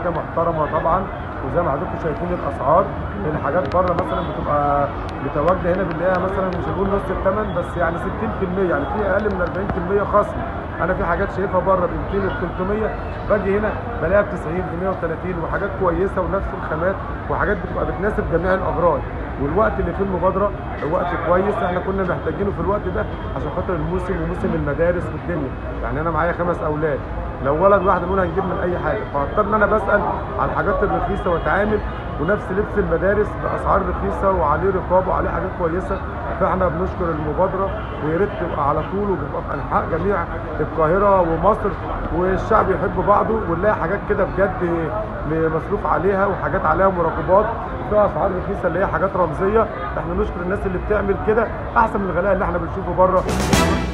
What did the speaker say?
حاجه محترمه طبعا وزي ما حضراتكم شايفين الاسعار الحاجات بره مثلا بتبقى متواجده هنا بنلاقيها مثلا مش هنقول نص الثمن بس يعني 60% يعني في اقل من 40% خصم انا في حاجات شايفها بره ب 200 و 300 باجي هنا بلاقيها ب 90 ب 130 وحاجات كويسه ونفس الخامات وحاجات بتبقى بتناسب جميع الاغراض والوقت اللي فيه المبادره وقت كويس احنا كنا محتاجينه في الوقت ده عشان خاطر الموسم وموسم المدارس والدنيا يعني انا معايا خمس اولاد لو ولد واحد نقول هنجيب من اي حاجه فاضطر ان انا بسال على الحاجات الرخيصه واتعامل ونفس لبس المدارس باسعار رخيصه وعليه رقابه وعليه حاجات كويسه فاحنا بنشكر المبادره ويا ريت تبقى على طول وبتبقى في انحاء جميع القاهره ومصر والشعب يحب بعضه ونلاقي حاجات كده بجد مصروف عليها وحاجات عليها مراقبات وفيها اسعار رخيصه اللي هي حاجات رمزيه احنا نشكر الناس اللي بتعمل كده احسن من الغلاء اللي احنا بنشوفه بره